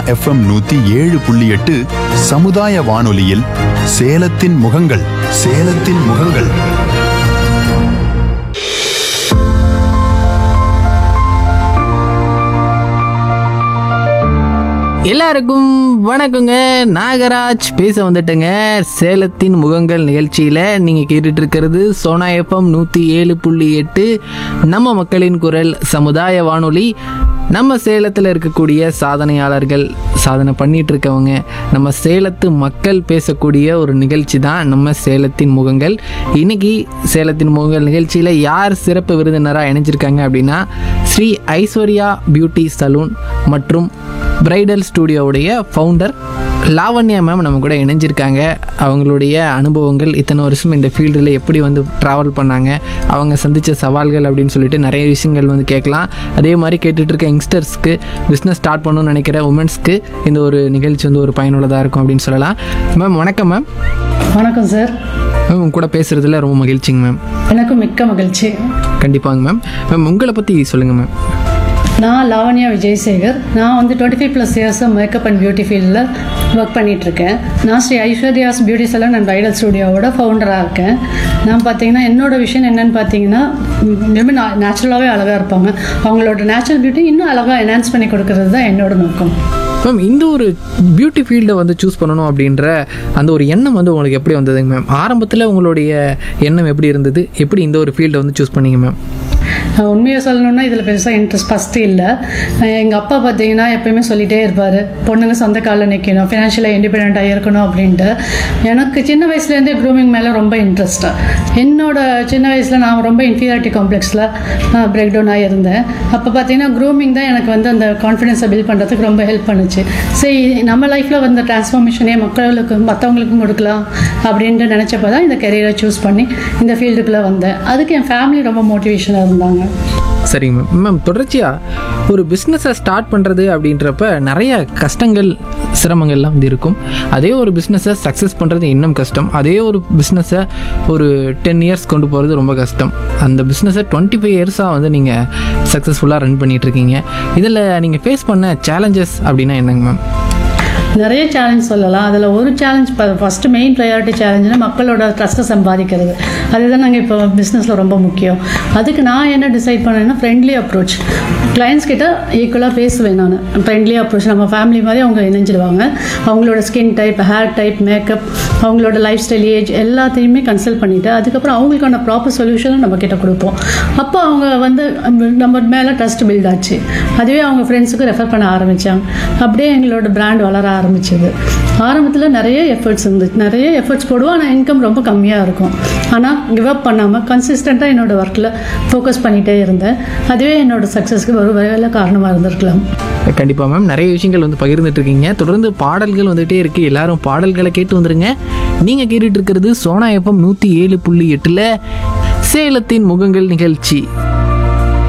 FM நூத்தி ஏழு புள்ளி எட்டு சமுதாய வானொலியில் சேலத்தின் முகங்கள் சேலத்தின் முகங்கள் எல்லாருக்கும் வணக்கங்க நாகராஜ் பேச வந்துட்டேங்க சேலத்தின் முகங்கள் நிகழ்ச்சியில் நீங்கள் கேட்டுட்டு இருக்கிறது சோனா எஃப்எம் நூற்றி ஏழு புள்ளி எட்டு நம்ம மக்களின் குரல் சமுதாய வானொலி நம்ம சேலத்தில் இருக்கக்கூடிய சாதனையாளர்கள் சாதனை பண்ணிட்டு இருக்கவங்க நம்ம சேலத்து மக்கள் பேசக்கூடிய ஒரு நிகழ்ச்சி தான் நம்ம சேலத்தின் முகங்கள் இன்னைக்கு சேலத்தின் முகங்கள் நிகழ்ச்சியில் யார் சிறப்பு விருந்தினராக இணைஞ்சிருக்காங்க அப்படின்னா ஸ்ரீ ஐஸ்வர்யா பியூட்டி சலூன் மற்றும் பிரைடல் ஸ்டூடியோவுடைய ஃபவுண்டர் லாவண்யா மேம் நம்ம கூட இணைஞ்சிருக்காங்க அவங்களுடைய அனுபவங்கள் இத்தனை வருஷம் இந்த ஃபீல்டில் எப்படி வந்து ட்ராவல் பண்ணாங்க அவங்க சந்தித்த சவால்கள் அப்படின்னு சொல்லிட்டு நிறைய விஷயங்கள் வந்து கேட்கலாம் அதே மாதிரி கேட்டுட்டு இருக்க யங்ஸ்டர்ஸ்க்கு பிஸ்னஸ் ஸ்டார்ட் பண்ணணும்னு நினைக்கிற உமன்ஸ்க்கு இந்த ஒரு நிகழ்ச்சி வந்து ஒரு பயனுள்ளதாக இருக்கும் அப்படின்னு சொல்லலாம் மேம் வணக்கம் மேம் வணக்கம் சார் மேம் உங்க கூட பேசுகிறதுல ரொம்ப மகிழ்ச்சிங்க மேம் எனக்கும் மிக்க மகிழ்ச்சி கண்டிப்பாங்க மேம் மேம் உங்களை பற்றி சொல்லுங்கள் மேம் நான் லாவண்யா விஜயசேகர் நான் வந்து டுவெண்ட்டி ஃபைவ் ப்ளஸ் இயர்ஸாக மேக்கப் அண்ட் பியூட்டி ஃபீல்டில் ஒர்க் பண்ணிகிட்ருக்கேன் நான் Sri Aishwarya's beauty salon and bridal ஸ்டூடியோவோட ஃபவுண்டராக இருக்கேன் நான் பார்த்தீங்கன்னா என்னோட விஷயம் என்னென்னு பார்த்தீங்கன்னா ரொம்ப நேச்சுரலாகவே அழகாக இருப்பாங்க அவங்களோட நேச்சுரல் பியூட்டி இன்னும் அழகாக என்ஹான்ஸ் பண்ணி கொடுக்கறது தான் என்னோட நோக்கம் மேம் இந்த ஒரு பியூட்டி ஃபீல்டை வந்து சூஸ் பண்ணணும் அப்படின்ற அந்த ஒரு எண்ணம் வந்து உங்களுக்கு எப்படி வந்ததுங்க மேம் ஆரம்பத்தில் உங்களுடைய எண்ணம் எப்படி இருந்தது எப்படி இந்த ஒரு ஃபீல்டை வந்து சூஸ் பண்ணீங்க மேம் நான் உண்மையை சொல்லணும்னா இதில் பெருசாக இன்ட்ரெஸ்ட் ஃபஸ்ட்டு இல்லை எங்கள் அப்பா பார்த்தீங்கன்னா எப்பயுமே சொல்லிகிட்டே இருப்பார் பொண்ணுங்க சொந்த காலில் நிற்கணும் ஃபினான்ஷியலாக இண்டிபெண்ட்டாக இருக்கணும் அப்படின்ட்டு எனக்கு சின்ன வயசுலேருந்தே க்ரூமிங் மேலே ரொம்ப இன்ட்ரெஸ்ட்டு என்னோட சின்ன வயசில் நான் ரொம்ப இன்ஃபீரியாரிட்டி காம்ப்ளெக்ஸில் பிரேக் டவுனாக இருந்தேன் அப்போ பார்த்தீங்கன்னா க்ரூமிங் தான் எனக்கு வந்து அந்த கான்ஃபிடென்ஸை பில்ட் பண்ணுறதுக்கு ரொம்ப ஹெல்ப் பண்ணுச்சு சரி நம்ம லைஃப்பில் வந்த டிரான்ஸ்ஃபார்மேஷனே மக்களுக்கு மற்றவங்களுக்கும் கொடுக்கலாம் அப்படின்ட்டு நினச்சப்போ தான் இந்த கெரியரை சூஸ் பண்ணி இந்த ஃபீல்டுக்குள்ளே வந்தேன் அதுக்கு என் ஃபேமிலி ரொம்ப மோட்டிவேஷனாக இருந்தாங்க சரிங்க மேம் மேம் தொடர்ச்சியாக ஒரு பிஸ்னஸை ஸ்டார்ட் பண்ணுறது அப்படின்றப்ப நிறைய கஷ்டங்கள் சிரமங்கள்லாம் வந்து இருக்கும் அதே ஒரு பிஸ்னஸை சக்ஸஸ் பண்ணுறது இன்னும் கஷ்டம் அதே ஒரு பிஸ்னஸை ஒரு டென் இயர்ஸ் கொண்டு போகிறது ரொம்ப கஷ்டம் அந்த பிஸ்னஸை டுவெண்ட்டி ஃபைவ் இயர்ஸாக வந்து நீங்கள் சக்ஸஸ்ஃபுல்லாக ரன் பண்ணிகிட்ருக்கீங்க இதில் நீங்கள் ஃபேஸ் பண்ண சேலஞ்சஸ் அப்படின்னா என்னங்க மேம் நிறைய சேலஞ்ச் சொல்லலாம் அதில் ஒரு சேலஞ்ச் ஃபஸ்ட்டு மெயின் ப்ரையாரிட்டி சேலஞ்சுனா மக்களோட ட்ரஸ்ட்டை சம்பாதிக்கிறது அதுதான் நாங்கள் இப்போ பிஸ்னஸில் ரொம்ப முக்கியம் அதுக்கு நான் என்ன டிசைட் பண்ணேன்னா ஃப்ரெண்ட்லி அப்ரோச் கிளைண்ட்ஸ் கிட்ட ஈக்குவலாக பேசுவேன் நான் ஃப்ரெண்ட்லி அப்ரோச் நம்ம ஃபேமிலி மாதிரி அவங்க இணைஞ்சிடுவாங்க அவங்களோட skin type hair type makeup அவங்களோட லைஃப் ஸ்டைல் ஏஜ் எல்லாத்தையுமே கன்சல்ட் பண்ணிவிட்டு அதுக்கப்புறம் அவங்களுக்கான ப்ராப்பர் சொல்யூஷனும் நம்ம கிட்ட கொடுப்போம் அப்போ அவங்க வந்து நம்ம மேலே ட்ரஸ்ட் பில்ட் ஆச்சு அதுவே அவங்க ஃப்ரெண்ட்ஸுக்கு ரெஃபர் பண்ண ஆரம்பித்தாங்க அப்படியே எங்களோட பிராண்ட் வளர ஆரம்பிச்சது ஆரம்பத்தில் நிறைய எஃபர்ட்ஸ் இருந்துச்சு நிறைய எஃபர்ட்ஸ் போடுவோம் ஆனால் இன்கம் ரொம்ப கம்மியாக இருக்கும் ஆனால் கிவ் அப் பண்ணாமல் கன்சிஸ்டண்ட்டாக என்னோட ஒர்க்கில் ஃபோக்கஸ் பண்ணிகிட்டே இருந்தேன் அதுவே என்னோட சக்ஸஸ்க்கு ஒரு வேலை காரணமாக இருந்திருக்கலாம் கண்டிப்பாக மேம் நிறைய விஷயங்கள் வந்து பகிர்ந்துட்டு இருக்கீங்க தொடர்ந்து பாடல்கள் வந்துகிட்டே இருக்குது எல்லாரும் பாடல்களை கேட்டு வந்துருங்க நீங்கள் கேட்டுட்டு இருக்கிறது சோனா எஃப்எம் நூற்றி ஏழு புள்ளி எட்டில் சேலத்தின் முகங்கள் நிகழ்ச்சி